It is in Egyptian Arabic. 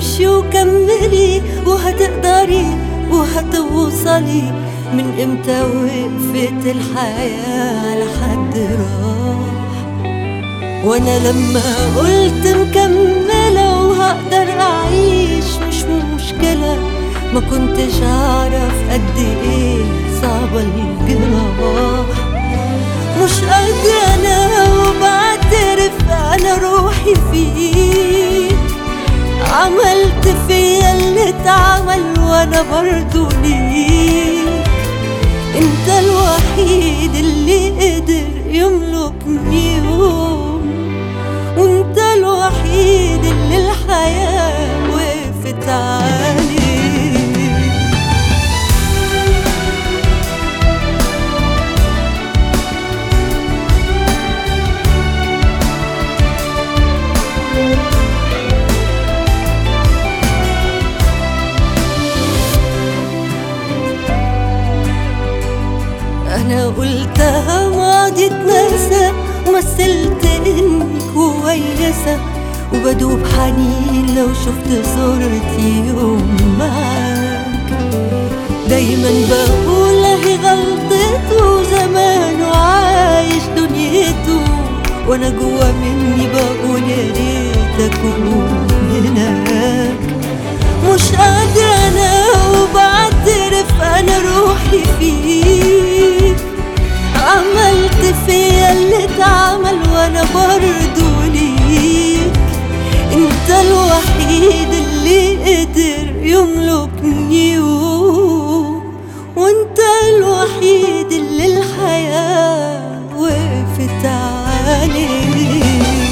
امشي وكملي وهتقدري وهتوصلي من امتى وقفت الحياة لحد راح وانا لما قلت مكملة وهقدر اعيش مش مشكلة ما كنتش اعرف قد ايه صعبة الجراح مش قادرة انا وبعترف انا روحي فيك عملت فيا اللي اتعمل وانا برضو ليك انت الوحيد اللي قدر يملكني يوم وانت الوحيد اللي الحياة وقفت عليه انا قلتها ماضي اتنسى ومثلت اني كويسة وبدوب حنين لو شفت صورتي يوم معاك دايما بقول اهي غلطته زمان وعايش دنيته وانا جوا مني بقول يا ريت اكون هناك مش قادرة انا وبعترف انا روحي فيك عملت فيا اللي اتعمل وانا برضو ليك انت الوحيد اللي قدر يملكني يوم وانت الوحيد اللي الحياة وقفت عليه